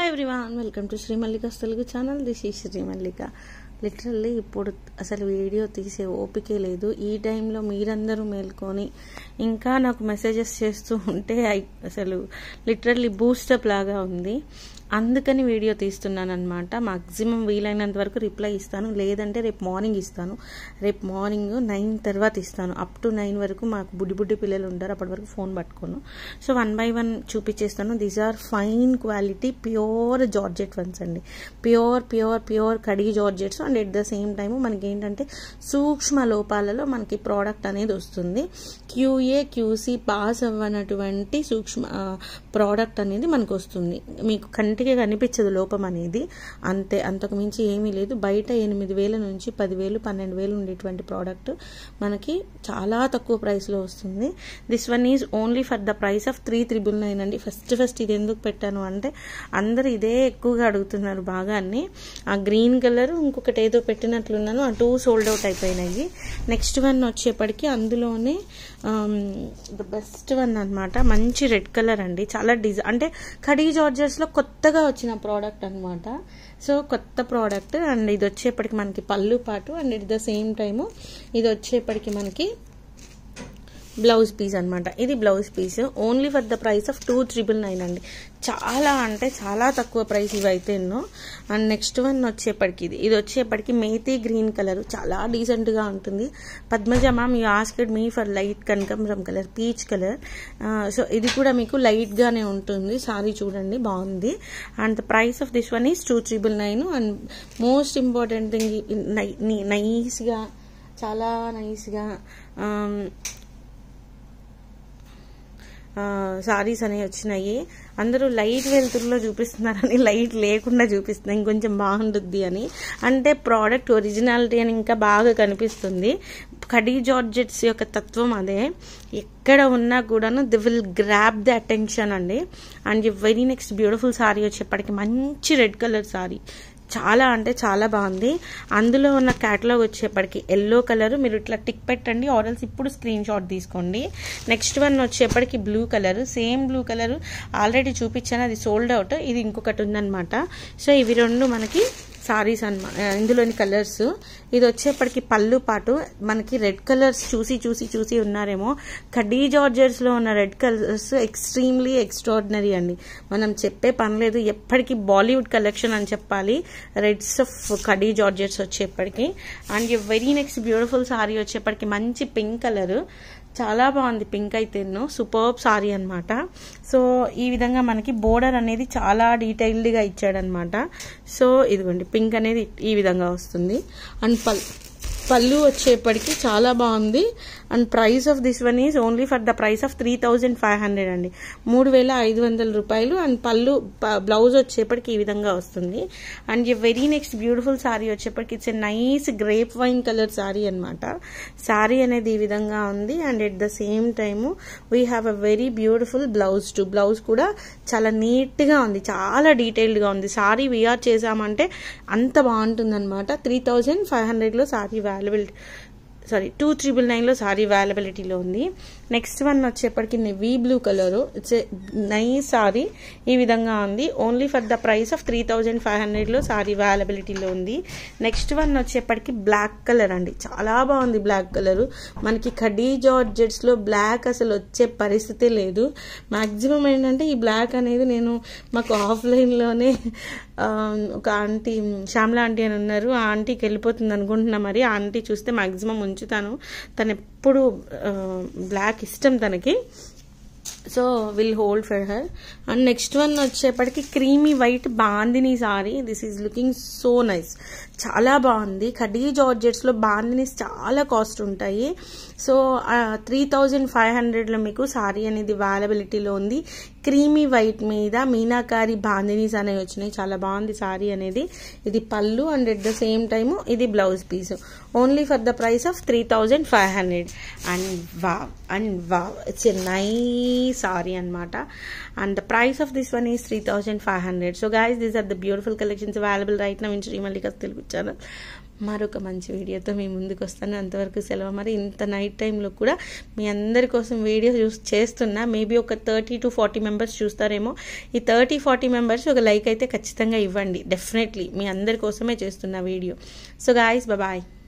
everyone welcome to Shri Mallika's Telugu channel this ఈ శ్రీ మల్లిక literally ఇప్పుడు అసలు వీడియో తీసే ఓపికే లేదు ఈ టైంలో మీరందరూ మేల్కొని ఇంకా నాకు మెసేజెస్ చేస్తూ ఉంటే ఐ- అసలు లిటరల్లీ బూస్టప్ లాగా ఉంది అందుకని వీడియో తీస్తున్నాను అనమాట మాక్సిమం వీలైనంత వరకు రిప్లై ఇస్తాను లేదంటే రేపు మార్నింగ్ ఇస్తాను రేపు మార్నింగ్ నైన్ తర్వాత ఇస్తాను అప్ టు నైన్ వరకు మాకు బుడ్డి బుడ్డి పిల్లలు ఉంటారు అప్పటి వరకు ఫోన్ పట్టుకోను సో వన్ బై వన్ చూపించేస్తాను these are fine quality pure georgette ones అండి ప్యూర్ ప్యూర్ ప్యూర్ కడిగి georgettes and at the same time మనకి ఏంటంటే సూక్ష్మ లోపాలలో మనకి ప్రోడక్ట్ అనేది వస్తుంది క్యూఏ క్యూసీ పాస్ అవ్వనటువంటి సూక్ష్మ ప్రోడక్ట్ అనేది మనకు వస్తుంది మీకు కంటికి కనిపించదు లోపం అనేది అంతే అంతకు మించి ఏమీ లేదు బయట ఎనిమిది వేల నుంచి పదివేలు పన్నెండు వేలు ఉండేటువంటి ప్రోడక్ట్ మనకి చాలా తక్కువ ప్రైస్లో వస్తుంది this one is only for the price of three triple nine అండి ఫస్ట్ ఫస్ట్ ఇది ఎందుకు పెట్టాను అంటే అందరు ఇదే ఎక్కువగా అడుగుతున్నారు బాగా అన్ని ఆ గ్రీన్ కలర్ ఇంకొకటి ఏదో పెట్టినట్లున్నాను ఆ టూ సోల్డ్ అవుట్ అయిపోయినాయి నెక్స్ట్ వన్ వచ్చేప్పటికి అందులోనే ద బెస్ట్ వన్ అన్నమాట మంచి రెడ్ కలర్ అండి చాలా డిజైన్ అంటే కడీ జార్జర్స్లో కొత్తగా వచ్చిన ప్రోడక్ట్ అన్నమాట సో కొత్త ప్రోడక్ట్ అండ్ ఇది వచ్చేప్పటికి మనకి పళ్ళు పాటు and at the same time ఇది వచ్చేప్పటికి మనకి బ్లౌజ్ పీస్ అనమాట ఇది blouse piece only for the price of two triple nine అండి చాలా అంటే చాలా తక్కువ ప్రైస్ ఇవి అయితే ఎన్నో అండ్ నెక్స్ట్ వన్ వచ్చేప్పటికి ఇది ఇది వచ్చేప్పటికి మేతి గ్రీన్ కలర్ చాలా డీసెంట్గా ఉంటుంది Padmaja ma'am you asked me for light కనకంబరం కలర్ పీచ్ కలర్ సో ఇది కూడా మీకు లైట్గానే ఉంటుంది సారీ చూడండి బాగుంది and the price of this one is two triple nine and most important thing నైస్గా చాలా నైస్గా సారీస్ అనేవి వచ్చినాయి అందరూ లైట్ వెలుతురులో చూపిస్తున్నారని లైట్ లేకుండా చూపిస్తున్నారు ఇంకొంచెం బాగుంటుంది అని అంటే ప్రోడక్ట్ ఒరిజినాలిటీ అని ఇంకా బాగా కనిపిస్తుంది కడీ జార్జెట్స్ యొక్క తత్వం అదే ఎక్కడ ఉన్నా కూడాను they will grab the attention అండి and very next beautiful sari వచ్చేప్పటికి మంచి రెడ్ కలర్ సారీ చాలా అంటే చాలా బాగుంది అందులో ఉన్న క్యాటలాగ్ వచ్చేప్పటికి ఎల్లో కలర్ మీరు ఇట్లా టిక్ పెట్టండి ఆర్ఎల్స్ ఇప్పుడు స్క్రీన్ షాట్ తీసుకోండి నెక్స్ట్ వన్ వచ్చేప్పటికి blue colour same blue colour already చూపించాను అది సోల్డ్ అవుట్ ఇది ఇంకొకటి ఉందన్నమాట సో ఇవి రెండు మనకి సారీస్ అనమాట ఇందులోని కలర్స్ ఇది వచ్చేప్పటికి పళ్ళు పాటు మనకి రెడ్ కలర్స్ చూసి చూసి చూసి ఉన్నారేమో కడీ జార్జర్స్లో ఉన్న రెడ్ కలర్స్ ఎక్స్ట్రీమ్లీ ఎక్స్ట్రాడినరీ అండి మనం చెప్పే పనిలేదు ఎప్పటికీ బాలీవుడ్ కలెక్షన్ అని చెప్పాలి రెడ్స్ ఆఫ్ కడీ జార్జర్స్ వచ్చేప్పటికి and very next beautiful sari వచ్చేప్పటికి మంచి పింక్ కలర్ చాలా బాగుంది పింక్ అయితే సూపర్బ్ సారీ అనమాట సో ఈ విధంగా మనకి బోర్డర్ అనేది చాలా డీటెయిల్డ్గా ఇచ్చాడనమాట సో ఇదిగోండి పింక్ అనేది ఈ విధంగా వస్తుంది అండ్ పల్ పళ్ళు వచ్చేప్పటికి చాలా బాగుంది and price of this one is only for the price of three thousand five hundred అండి మూడు వేల ఐదు వందల రూపాయలు అండ్ పళ్ళు బ్లౌజ్ వచ్చేప్పటికి ఈ విధంగా వస్తుంది and very next beautiful sari వచ్చేప్పటికి it's a nice grape wine colour sari అనమాట సారీ అనేది ఈ విధంగా ఉంది and at the same time we have a very beautiful blouse to blouse కూడా చాలా నీట్గా ఉంది చాలా డీటెయిల్డ్గా ఉంది సారీ వీఆర్ చేసామంటే అంత బాగుంటుంది అనమాట త్రీ థౌజండ్ ఫైవ్ హండ్రెడ్లో sari availability sari two triple నైన్లో సారీ అవైలబిలిటీలో ఉంది నెక్స్ట్ వన్ వచ్చేప్పటికి navy blue colour it's nice sari ఈ విధంగా ఉంది only for the price of three thousand five హండ్రెడ్లో సారీ అవైలబిలిటీలో ఉంది నెక్స్ట్ వన్ వచ్చేప్పటికి బ్లాక్ కలర్ అండి చాలా బాగుంది బ్లాక్ కలరు మనకి కడీ జార్జెట్స్లో బ్లాక్ అసలు వచ్చే పరిస్థితే లేదు మ్యాక్సిమం ఏంటంటే ఈ బ్లాక్ అనేది నేను మాకు ఆఫ్లైన్లోనే ఒక ఆంటీ శ్యామల ఆంటీ అని ఉన్నారు ఆ ఆంటీకి వెళ్ళిపోతుంది అనుకుంటున్నా మరి ఆ ఆంటీ చూస్తే మ్యాక్సిమం ఉంచుతాను తను ఎప్పుడు బ్లాక్ ఇష్టం తనకి so will hold for her and next one వచ్చేప్పటికి creamy white bandhani sari this is looking so nice చాలా బాగుంది కడీ జార్జెట్స్లో బాందినీస్ చాలా కాస్ట్ ఉంటాయి సో త్రీ థౌజండ్ ఫైవ్ హండ్రెడ్లో మీకు సారీ అనేది అవైలబిలిటీలో ఉంది క్రీమీ వైట్ మీద మీనాకారి బాందినీస్ అనేవి వచ్చినాయి చాలా బాగుంది సారీ అనేది ఇది పళ్ళు and at the same time ఇది blouse piece only for the price of three thousand five hundred and wow and wow it's a nice sari అనమాట and the price of this one is three thousand five hundred so guys these are the beautiful collections available right now in Sri Mallikas Telugu channel మరొక మంచి వీడియోతో మీ ముందుకు వస్తాను అంతవరకు సెలవు మరి ఇంత నైట్ టైంలో కూడా మీ అందరి కోసం వీడియో చూస్ చేస్తున్నా మేబీ ఒక థర్టీ టు ఫార్టీ మెంబర్స్ చూస్తారేమో ఈ థర్టీ ఫార్టీ మెంబర్స్ ఒక లైక్ అయితే ఖచ్చితంగా ఇవ్వండి డెఫినెట్లీ మీ అందరి కోసమే చేస్తున్న వీడియో సో గాయస్ బాయ్